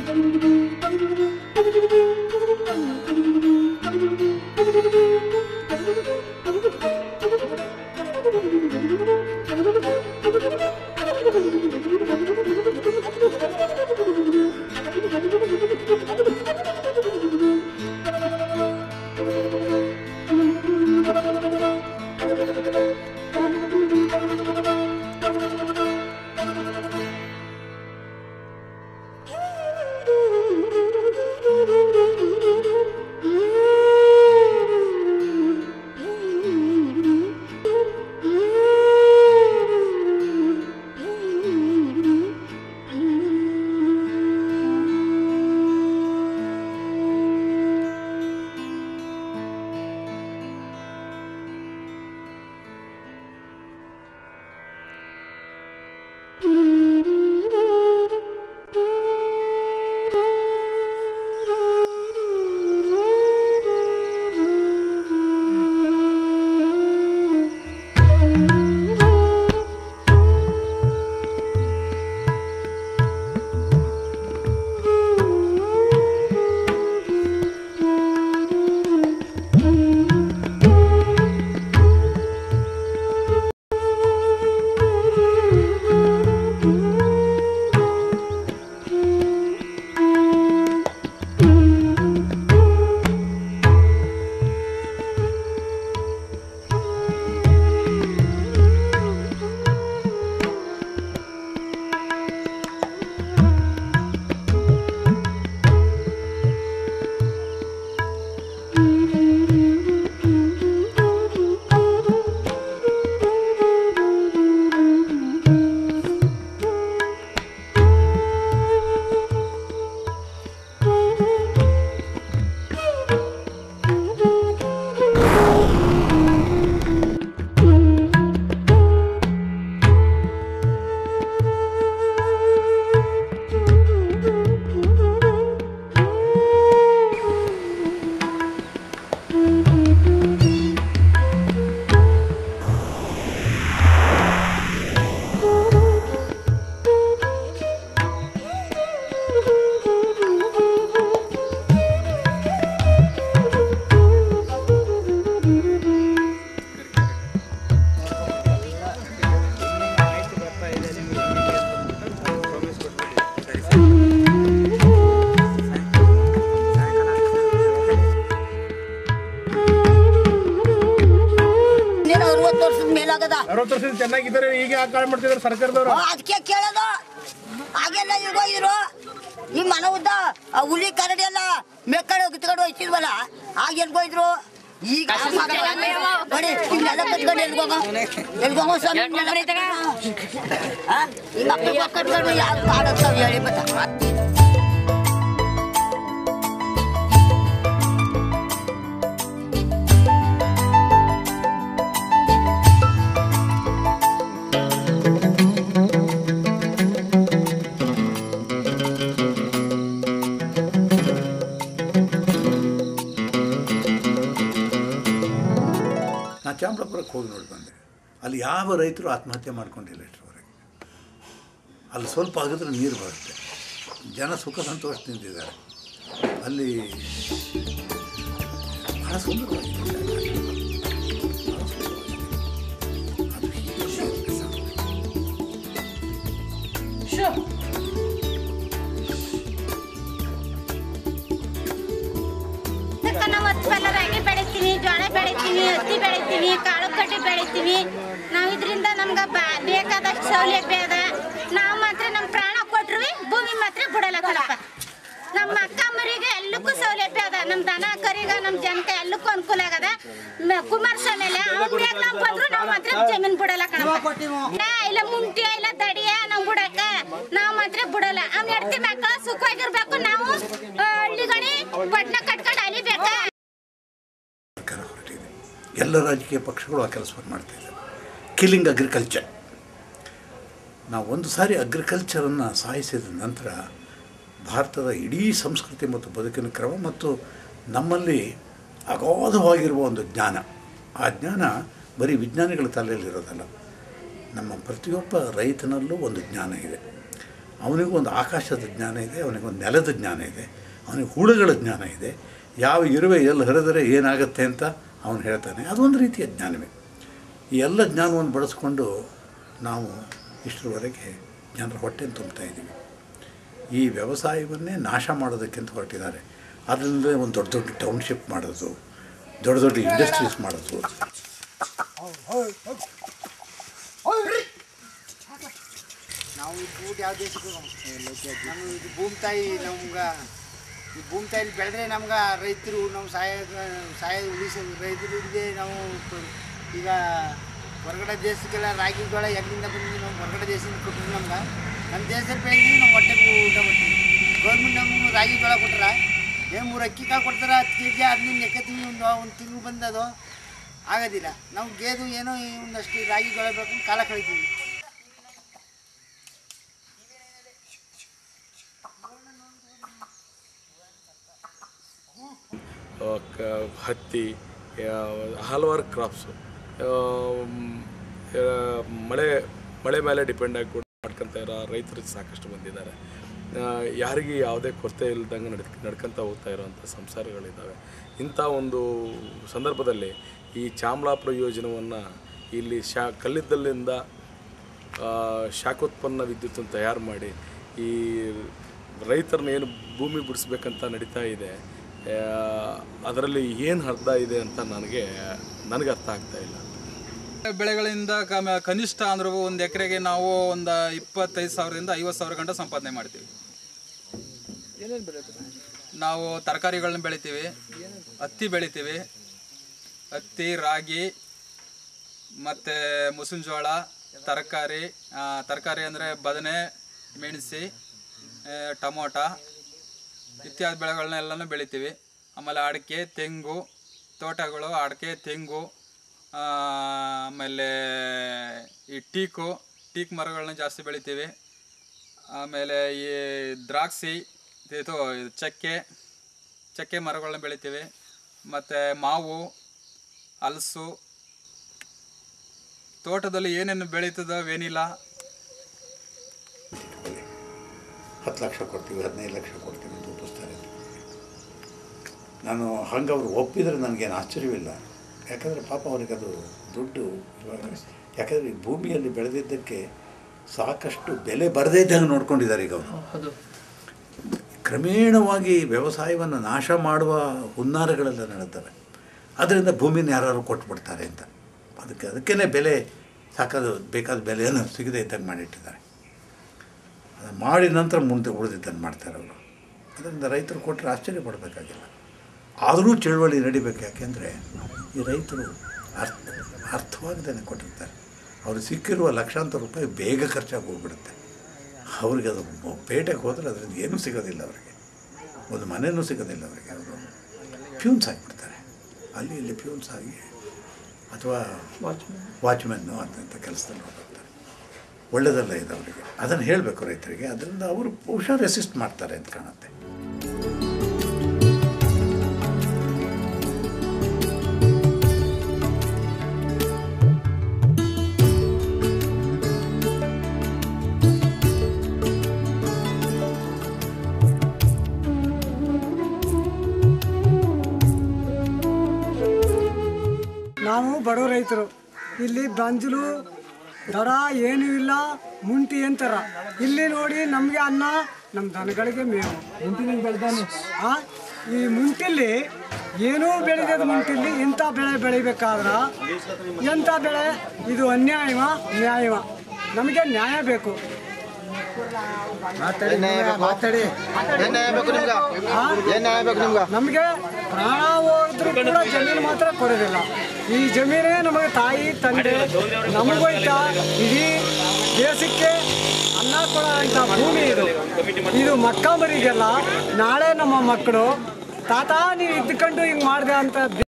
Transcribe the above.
ನೀನು ಅರವತ್ತು ವರ್ಷದ ಮೇಲಾಗದ ಅರವತ್ತು ವರ್ಷದಿಂದ ಚೆನ್ನಾಗಿದ್ದಾರೆ ಈಗ ಯಾಕೆ ಕಾಳು ಮಾಡ್ತಿದ್ದಾರೆ ಸರ್ಕಾರದವರು ಅದಕ್ಕೆ ಕೇಳೋದು ಹಾಗೆಲ್ಲ ಈಗ ಇರು ಈ ಮನ ಉದ್ದ ಆ ಹುಲಿ ಕರಡಿ ಎಲ್ಲ ಮೆಕ್ಕಡೆ ಕಿತ್ಕೊಂಡು ಹೋಯ್ತಿದ್ವಲ್ಲ ಆಗ ಎಲ್ಗೋಯ್ದ್ರು ಈಗ ನೋಡಿ ಇಲ್ಲೆಲ್ಲ ಕಟ್ಕೊಂಡು ಎಲ್ಗೋಗ ಎಲ್ಗೋಗ ಸ್ವಾಮಿ ಆ? ಈ ಮಕ್ಕಳು ಕಟ್ಕೊಂಡು ಯಾರು ಕಾಡೋಗ್ತಾವ ಹೇಳಿ ಬತ್ತ ನಾ ಚಾಮರಾಪುರಕ್ಕೆ ಹೋಗಿ ನೋಡಿ ಬಂದೆ ಅಲ್ಲಿ ಯಾವ ರೈತರು ಆತ್ಮಹತ್ಯೆ ಮಾಡ್ಕೊಂಡಿಲ್ಲ ಇಷ್ಟರವರೆಗೆ ಅಲ್ಲಿ ಸ್ವಲ್ಪ ಆಗಿದ್ರೆ ನೀರು ಬರುತ್ತೆ ಜನ ಸುಖ ಸಂತೋಷದಿಂದಿದ್ದಾರೆ ಅಲ್ಲಿ ಬಹಳ ಸುಂದರವಾಗಿದೆ ಬಹಳ ಸುಂದರವಾಗಿದೆ. ಅದು ಹೀಗೆ ಇರುತ್ತೆ ಸಾಕು. ನಾವು ಹತ್ತು ರಾಗಿ ಬೆಳಿತೀವಿ ಜೋಳ ಬೆಳಿತೀವಿ ಹತ್ತಿ ಬೆಳಿತೀವಿ ಕಾಳು ಕಡ್ಡಿ ಬೆಳಿತೀವಿ ನಾವು ಇದರಿಂದ ನಮ್ಗೆ ಬಾ- ಬೇಕಾದಷ್ಟು ಸೌಲಭ್ಯ ಅದ ನಾವು ಮಾತ್ರ ನಮ್ಮ ಪ್ರಾಣ ಕೊಟ್ರು ಭೂಮಿ ಮಾತ್ರ ಬಿಡಲ್ಲ ಕಣಪ್ಪ ನಮ್ಮ ಅಕ್ಕ ಮರಿಗೆ ಎಲ್ಲಕ್ಕೂ ಸೌಲಭ್ಯ ಅದ ನಮ್ಮ ದನ ಕರಿಗ ನಮ್ಮ ಜನಕ್ಕೆ ಎಲ್ಲಕ್ಕೂ ಅನುಕೂಲ ಆಗದ ಮ- ಕುಮಾರಸ್ವಾಮಿ ಅಲ್ಲ ಅವ್ನ ಮ್ಯಾಗ ನಾವು ಬಂದ್ರು ನಾವು ಮಾತ್ರ ಜಮೀನ್ ಬಿಡಲ್ಲ ಕಣಪ್ಪ ನಾ ಇಲ್ಲ ಮುಂಟಿಯ ಇಲ್ಲ ದಡಿಯ ನಾವು ಬಿಡಕ್ಕ ನಾವು ಮಾತ್ರ ಬಿಡಲ್ಲ ಅವ್ನ ಹೆಡ್ತಿ ಮಕ್ಕಳ ಸುಖವಾಗಿರ್ಬೇಕು ನಾವು ಆ, ಹಳ್ಳಿಗಣಿ ಪಟ್ನ ಕಟ್ಕೊಂಡು ಅಲಿಬೇಕ ಸರ್ಕಾರ ಹೊರಟಿದೆ ಎಲ್ಲ ರಾಜಕೀಯ ಪಕ್ಷಗಳು ಆ ಕೆಲಸವನ್ನು ಮಾಡ್ತಾ ಇದ್ದಾರೆ ಕಿಲ್ಲಿಂಗ್ ಅಗ್ರಿಕಲ್ಚರ್ ನಾವು ಒಂದು ಸಾರಿ ಅಗ್ರಿಕಲ್ಚರನ್ನು ಸಾಯಿಸಿದ ನಂತರ ಭಾರತದ ಇಡೀ ಸಂಸ್ಕೃತಿ ಮತ್ತು ಬದುಕಿನ ಕ್ರಮ ಮತ್ತು ನಮ್ಮಲ್ಲಿ ಅಗಾಧವಾಗಿರುವ ಒಂದು ಜ್ಞಾನ ಆ ಜ್ಞಾನ ಬರೀ ವಿಜ್ಞಾನಿಗಳ ತಲೆಯಲ್ಲಿರೋದಲ್ಲ ನಮ್ಮ ಪ್ರತಿಯೊಬ್ಬ ರೈತನಲ್ಲೂ ಒಂದು ಜ್ಞಾನ ಇದೆ ಅವನಿಗೂ ಒಂದು ಆಕಾಶದ ಜ್ಞಾನ ಇದೆ ಅವನಿಗೊಂದು ನೆಲದ ಜ್ಞಾನ ಇದೆ ಅವನಿಗೆ ಹುಳುಗಳ ಜ್ಞಾನ ಇದೆ ಯಾವ ಇರುವೆ ಎಲ್ಲಿ ಹರಿದರೆ ಏನಾಗುತ್ತೆ ಅಂತ ಅವನು ಹೇಳ್ತಾನೆ ಅದೊಂದು ರೀತಿಯ ಜ್ಞಾನವೇ ಈ ಎಲ್ಲ ಜ್ಞಾನವನ್ನು ಬಳಸ್ಕೊಂಡು ನಾವು ಇಷ್ಟರವರೆಗೆ ಜನರ ಹೊಟ್ಟೆನ ತುಂಬ್ತಾ ಇದ್ದೀವಿ ಈ ವ್ಯವಸಾಯವನ್ನೇ ನಾಶ ಮಾಡೋದಕ್ಕಿಂತ ಹೊರಟಿದ್ದಾರೆ ಅದರಿಂದ ಒಂದು ದೊಡ್ಡ ದೊಡ್ಡ ಟೌನ್ಶಿಪ್ ಮಾಡೋದು ದೊಡ್ಡ ದೊಡ್ಡ ಇಂಡಸ್ಟ್ರೀಸ್ ಮಾಡೋದು ನಾವು ಈ ಊಟ ಯಾವ ದೇಶಕ್ಕೆ ನಮ್ಮ ಇದು ಭೂಮಿ ತಾಯಿ ನಮ್ಗೆ ಈ ಭೂಮಿ ತಾಯಿ ಬೆಳೆದ್ರೆ ನಮ್ಗೆ ರೈತರು ನಮ್ಮ ಸಹಾಯ ಸಹಾಯ ಉಳಿಸ ರೈತರು ಇಲ್ಲದೆ ನಾವು ಪ- ಈಗ ಹೊರಗಡೆ ದೇಶಕ್ಕೆಲ್ಲ ರಾಗಿ ಜೋಳ ಎಲ್ಲಿಂದ ಬಂದಿದ್ದೀವಿ ನಾವು ಹೊರಗಡೆ ದೇಶದಿಂದ ಕೊಟ್ಟರು ನಮ್ಗೆ ನಮ್ಮ ದೇಶದಲ್ಲಿ ಬೆಳೆದಿದ್ದೀವಿ ನಮ್ಮ ಹೊಟ್ಟೆಗೆ ಊಟ ಮಾಡ್ತೀವಿ ಗೌರ್ಮೆಂಟ್ ನಮ್ಗೆ ರಾಗಿ ಜೋಳ ಕೊಟ್ರ ಏನು ಮೂರು ಅಕ್ಕಿ ಕಾಳು ಕೊಡ್ತಾರೆ ಹತ್ತು ಕೆ ಜಿ ಅದನ್ನ ಎಕ್ಕತ್ತೀವಿ ಒಂದು ಒಂದು ತಿಂಗಳು ಬಂದದು ಆಗೋದಿಲ್ಲ ನಾವು ಗೇದು ಏನೋ ಈ ಒಂದಷ್ಟು ರಾಗಿ ಜೋಳ ಬೇಕು ಕಾಲ ಕಳಿತೀವಿ ಆ, ಕ- ಹತ್ತಿ ಆ, ಹಲವಾರು ಕ್ರಾಪ್ಸು ಮಳೆ ಮಳೆ ಮೇಲೆ ಡಿಪೆಂಡ್ ಆಗಿ ಕೂಡ ಮಾಡ್ಕೊತ ಇರೋ ರೈತರು ಸಾಕಷ್ಟು ಬಂದಿದ್ದಾರೆ ಆ, ಯಾರಿಗೆ ಯಾವುದೇ ಕೊರತೆ ಇಲ್ದಂಗೆ ನಡ್ ನಡ್ಕೊಂತ ಹೋಗ್ತಾ ಇರೋವಂಥ ಸಂಸಾರಗಳಿದ್ದಾವೆ ಇಂಥ ಒಂದು ಸಂದರ್ಭದಲ್ಲಿ ಈ ಚಾಮಲಾಪುರ ಯೋಜನೆಯನ್ನು ಇಲ್ಲಿ ಶಾ ಕಲ್ಲಿದ್ದಲಿಂದ ಆ, ಶಾಖೋತ್ಪನ್ನ ವಿದ್ಯುತ್ತನ್ನು ತಯಾರು ಮಾಡಿ ಈ ರೈತರನ್ನ ಏನು ಭೂಮಿ ಬಿಡಿಸ್ಬೇಕಂತ ನಡೀತಾ ಇದೆ ಆ, ಅದರಲ್ಲಿ ಏನು ಅರ್ಥ ಇದೆ ಅಂತ ನನಗೆ ನನಗೆ ಅರ್ಥ ಆಗ್ತಾ ಇಲ್ಲ ಬೆಳೆಗಳಿಂದ ಕಮ ಕನಿಷ್ಠ ಅಂದ್ರೂ ಒಂದು ಎಕರೆಗೆ ನಾವು ಒಂದು ಇಪ್ಪತ್ತೈದು ಸಾವಿರದಿಂದ ಐವತ್ತು ಸಾವಿರ ಗಂಟೆ ಸಂಪಾದನೆ ಮಾಡ್ತೀವಿ ನಾವು ತರಕಾರಿಗಳನ್ನ ಬೆಳಿತೀವಿ ಹತ್ತಿ ಬೆಳಿತೀವಿ ಹತ್ತಿ ರಾಗಿ ಮತ್ತು ಮುಸುನ್ ಜೋಳ ತರಕಾರಿ ತರಕಾರಿ ಅಂದರೆ ಬದನೆ ಮೆಣಸಿ ಆ, ಟೊಮೊಟ ಇತ್ಯಾದಿ ಬೆಳೆಗಳನ್ನೆಲ್ಲನೂ ಬೆಳಿತೀವಿ ಆಮೇಲೆ ಅಡಿಕೆ ತೆಂಗು ತೋಟಗಳು ಅಡಿಕೆ ತೆಂಗು ಆ, ಆಮೇಲೆ ಈ ಟೀಕು ಟೀಕ್ ಮರಗಳನ್ನ ಜಾಸ್ತಿ ಬೆಳಿತೀವಿ ಆಮೇಲೆ ಈ ದ್ರಾಕ್ಷಿ ಇದು ಇದು ಚಕ್ಕೆ ಚಕ್ಕೆ ಮರಗಳನ್ನ ಬೆಳಿತೀವಿ ಮತ್ತು ಮಾವು ಹಲಸು ತೋಟದಲ್ಲಿ ಏನೇನು ಬೆಳೀತದೋ ವೇನಿಲ್ಲ ಹತ್ತು ಲಕ್ಷ ಕೊಡ್ತೀವಿ ಹದಿನೈದು ಲಕ್ಷ ಕೊಡ್ತೀವಿ ಅಂತ ಒಪ್ಪಿಸ್ತಾರೆ ನಾನು ಹಂಗೆ ಅವ್ರು ಒಪ್ಪಿದರೆ ನನಗೇನು ಆಶ್ಚರ್ಯವಿಲ್ಲ ಯಾಕಂದರೆ ಪಾಪ ಅವ್ರಿಗೆ ಅದು ದುಡ್ಡು ಇವಾಗ ಯಾಕಂದರೆ ಈ ಭೂಮಿಯಲ್ಲಿ ಬೆಳೆದಿದ್ದಕ್ಕೆ ಸಾಕಷ್ಟು ಬೆಲೆ ಬರದೇ ಇದ್ದಂಗೆ ನೋಡ್ಕೊಂಡಿದ್ದಾರೆ ಈಗ ಅವರು ಕ್ರಮೇಣವಾಗಿ ವ್ಯವಸಾಯವನ್ನು ನಾಶ ಮಾಡುವ ಹುನ್ನಾರಗಳೆಲ್ಲ ನಡೆದವೆ ಅದರಿಂದ ಭೂಮಿನ ಯಾರು ಕೊಟ್ಬಿಡ್ತಾರೆ ಅಂತ ಅದಕ್ಕೆ ಅದಕ್ಕೇ ಬೆಲೆ ಸಾಕಾದ ಬೇಕಾದ ಬೆಲೆಯನ್ನು ಸಿಗದೇ ಇದ್ದಂಗೆ ಮಾಡಿಟ್ಟಿದ್ದಾರೆ ಅದನ್ನು ಮಾಡಿದ ನಂತರ ಮುಂದೆ ಉಳಿದಿದ್ದನ್ನು ಮಾಡ್ತಾರೆ ಅವರು ಅದರಿಂದ ರೈತರು ಕೊಟ್ಟರೆ ಆಶ್ಚರ್ಯ ಪಡಬೇಕಾಗಿಲ್ಲ ಆದರೂ ಚಳುವಳಿ ನಡಿಬೇಕು ಯಾಕೆಂದರೆ ಈ ರೈತರು ಅರ್ಥ ಅರ್ಥವಾಗದೇ ಕೊಟ್ಟಿರ್ತಾರೆ ಅವ್ರಿಗೆ ಸಿಕ್ಕಿರುವ ಲಕ್ಷಾಂತರ ರೂಪಾಯಿ ಬೇಗ ಖರ್ಚಾಗಿ ಹೋಗ್ಬಿಡುತ್ತೆ ಅವ್ರಿಗೆ ಅದು ಪೇಟೆಗೆ ಹೋದರೆ ಅದರಿಂದ ಏನೂ ಸಿಗೋದಿಲ್ಲ ಅವರಿಗೆ ಒಂದು ಮನೆಯೂ ಸಿಗೋದಿಲ್ಲ ಅವರಿಗೆ ಅವರು ಪ್ಯೂನ್ಸ್ ಆಗಿಬಿಡ್ತಾರೆ ಅಲ್ಲಿ ಇಲ್ಲಿ ಪ್ಯೂನ್ಸ್ ಆಗಿ ಅಥವಾ ವಾಚ್ಮ್ಯಾನ್ನು ಅಂತ ಕೆಲಸದಲ್ಲಿ ಹೋಗ್ತಾರೆ ಒಳ್ಳೆಯದಲ್ಲ ಇದು ಅವರಿಗೆ ಅದನ್ನು ಹೇಳಬೇಕು ರೈತರಿಗೆ ಅದರಿಂದ ಅವರು ಬಹುಶಃ ರೆಸಿಸ್ಟ್ ಮಾಡ್ತಾರೆ ಅಂತ ಕಾಣುತ್ತೆ ನಾವು ಬಡ ರೈತರು ಇಲ್ಲಿ ಬಂಜಲು ದರ ಏನೂ ಇಲ್ಲ ಮುಂಟಿ ಅಂತಾರ ಇಲ್ಲಿ ನೋಡಿ ನಮಗೆ ಅನ್ನ ನಮ್ಮ ದನಗಳಿಗೆ ಮೇವು ಮುಂಟಿನಿಂದ ಬೆಳೆದಾನೆ ಆ ಈ ಮುಂಟಿಲಿ ಏನೂ ಬೆಳೆದ ಮುಂಟಿಲಿ ಇಂಥ ಬೆಳೆ ಬೆಳಿಬೇಕಾದ್ರ ಎಂಥ ಬೆಳೆ ಇದು ಅನ್ಯಾಯವ ನ್ಯಾಯವ ನಮಗೆ ನ್ಯಾಯ ಬೇಕು ಮಾತಾಡಿ ಏನ್ ನ್ಯಾಯ ಬೇಕು ನಿಮ್ಗೆ ಏನ್ ನ್ಯಾಯ ಬೇಕು ನಿಮ್ಗೆ ನಮಗೆ ಪ್ರಾಣ ಹೋದ್ರು ಕೂಡ ಜಮೀನು ಮಾತ್ರ ಕೊಡೋದಿಲ್ಲ ಈ ಜಮೀನೇ ನಮಗೆ ತಾಯಿ ತಂದೆ ನಮಗೋಯ್ತಾ ಇಡೀ ದೇಶಕ್ಕೆ ಅನ್ನ ಕೊಡೋಂಥ ಭೂಮಿ ಇದು ಇದು ಮಕ್ಕ ಮರಿಗೆಲ್ಲ ನಾಳೆ ನಮ್ಮ ಮಕ್ಕಳು ತಾತ ನೀವು ಇದ್ಕೊಂಡು ಹಿಂಗೆ ಮಾಡಿದೆ ಅಂತ